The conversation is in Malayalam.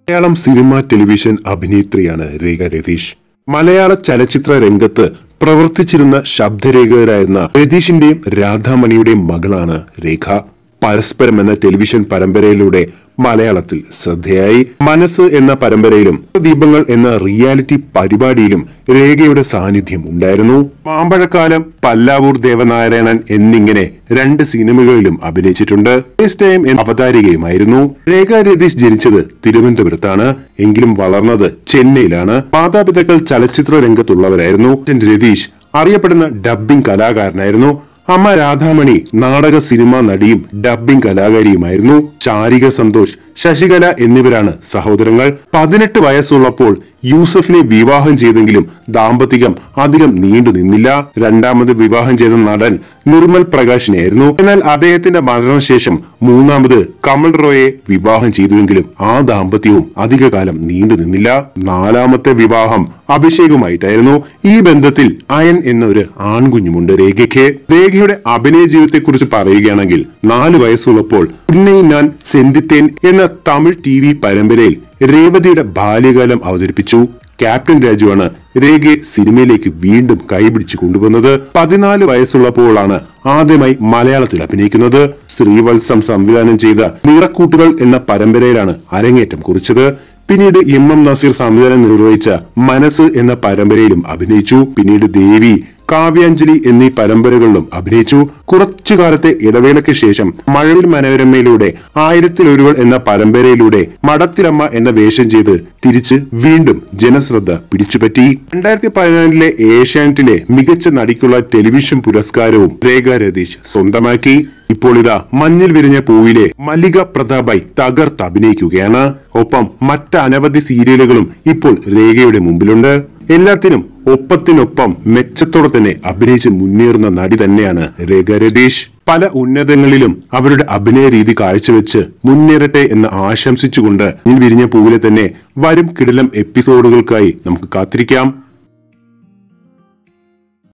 മലയാളം സിനിമ ടെലിവിഷൻ അഭിനേത്രിയാണ് രേഖ രതീഷ് മലയാള ചലച്ചിത്ര രംഗത്ത് പ്രവർത്തിച്ചിരുന്ന ശബ്ദരേഖകരായിരുന്ന രതീഷിന്റെയും രാധാമണിയുടെയും മകളാണ് രേഖ പരസ്പരം എന്ന ടെലിവിഷൻ പരമ്പരയിലൂടെ മലയാളത്തിൽ ശ്രദ്ധയായി മനസ്സ് എന്ന പരമ്പരയിലും ദീപങ്ങൾ എന്ന റിയാലിറ്റി പരിപാടിയിലും രേഖയുടെ സാന്നിധ്യം ഉണ്ടായിരുന്നു മാമ്പഴക്കാലം പല്ലാവൂർ ദേവനാരായണൻ എന്നിങ്ങനെ രണ്ട് സിനിമകളിലും അഭിനയിച്ചിട്ടുണ്ട് ഫേസ് ടൈം എന്ന അവതാരികയുമായിരുന്നു രേഖ രതീഷ് ജനിച്ചത് തിരുവനന്തപുരത്താണ് എങ്കിലും വളർന്നത് ചെന്നൈയിലാണ് മാതാപിതാക്കൾ ചലച്ചിത്ര രംഗത്തുള്ളവരായിരുന്നു അച്ഛൻ രതീഷ് അറിയപ്പെടുന്ന ഡബ്ബിംഗ് കലാകാരനായിരുന്നു അമ്മ രാധാമണി നാടക സിനിമാ നടിയും ഡബ്ബിംഗ് കലാകാരിയുമായിരുന്നു ചാരിക സന്തോഷ് ശശികല എന്നിവരാണ് സഹോദരങ്ങൾ പതിനെട്ട് വയസ്സുള്ളപ്പോൾ യൂസഫിനെ വിവാഹം ചെയ്തെങ്കിലും ദാമ്പത്തികം അധികം നീണ്ടു നിന്നില്ല രണ്ടാമത് വിവാഹം ചെയ്ത നടൻ നിർമ്മൽ പ്രകാശിനെയായിരുന്നു എന്നാൽ അദ്ദേഹത്തിന്റെ മരണശേഷം മൂന്നാമത് കമൽ റോയെ വിവാഹം ചെയ്തുവെങ്കിലും ആ ദാമ്പത്യവും അധികകാലം നീണ്ടു നിന്നില്ല നാലാമത്തെ വിവാഹം അഭിഷേകുമായിട്ടായിരുന്നു ഈ ബന്ധത്തിൽ അയൻ എന്ന ഒരു ആൺകുഞ്ഞുമുണ്ട് രേഖയ്ക്ക് രേഖയുടെ അഭിനയ ജീവിതത്തെക്കുറിച്ച് പറയുകയാണെങ്കിൽ നാല് വയസ്സുള്ളപ്പോൾ ഉന്നയി ഞാൻ സെന്തിത്തേൻ എന്ന തമിഴ് ടി വി പരമ്പരയിൽ രേവതിയുടെ ബാല്യകാലം അവതരിപ്പിച്ചു ക്യാപ്റ്റൻ രാജുവാണ് രേഖയെ സിനിമയിലേക്ക് വീണ്ടും കൈപിടിച്ചു കൊണ്ടുവന്നത് പതിനാല് വയസ്സുള്ളപ്പോഴാണ് ആദ്യമായി മലയാളത്തിൽ അഭിനയിക്കുന്നത് ശ്രീവത്സം സംവിധാനം ചെയ്ത നിറക്കൂട്ടുകൾ എന്ന പരമ്പരയിലാണ് അരങ്ങേറ്റം കുറിച്ചത് പിന്നീട് എം എം നസീർ സംവിധാനം നിർവഹിച്ച മനസ്സ് എന്ന പരമ്പരയിലും അഭിനയിച്ചു പിന്നീട് ദേവി കാവ്യാഞ്ജലി എന്നീ പരമ്പരകളിലും അഭിനയിച്ചു കുറച്ചു കാലത്തെ ഇടവേളയ്ക്ക് ശേഷം മഴവിൽ മനോരമയിലൂടെ ആയിരത്തിലൊരുവൾ എന്ന പരമ്പരയിലൂടെ മടത്തിലമ്മ എന്ന വേഷം ചെയ്ത് തിരിച്ച് വീണ്ടും ജനശ്രദ്ധ പിടിച്ചുപറ്റി രണ്ടായിരത്തി പതിനാലിലെ ഏഷ്യാനെറ്റിലെ മികച്ച നടിക്കുള്ള ടെലിവിഷൻ പുരസ്കാരവും രേഖ രതീഷ് സ്വന്തമാക്കി ഇപ്പോൾ ഇതാ മഞ്ഞിൽ വിരിഞ്ഞ പൂവിലെ മല്ലിക പ്രതാപായി തകർത്ത് അഭിനയിക്കുകയാണ് ഒപ്പം മറ്റ് അനവധി സീരിയലുകളും ഇപ്പോൾ രേഖയുടെ മുമ്പിലുണ്ട് എല്ലാത്തിനും ഒപ്പത്തിനൊപ്പം മെച്ചത്തോടെ തന്നെ അഭിനയിച്ച് മുന്നേറുന്ന നടി തന്നെയാണ് രേഖ രതീഷ് പല ഉന്നതങ്ങളിലും അവരുടെ അഭിനയ രീതി കാഴ്ചവെച്ച് മുന്നേറട്ടെ എന്ന് ആശംസിച്ചുകൊണ്ട് മഞ്ഞിൽ വിരിഞ്ഞ പൂവിലെ തന്നെ വരും കിടിലം എപ്പിസോഡുകൾക്കായി നമുക്ക് കാത്തിരിക്കാം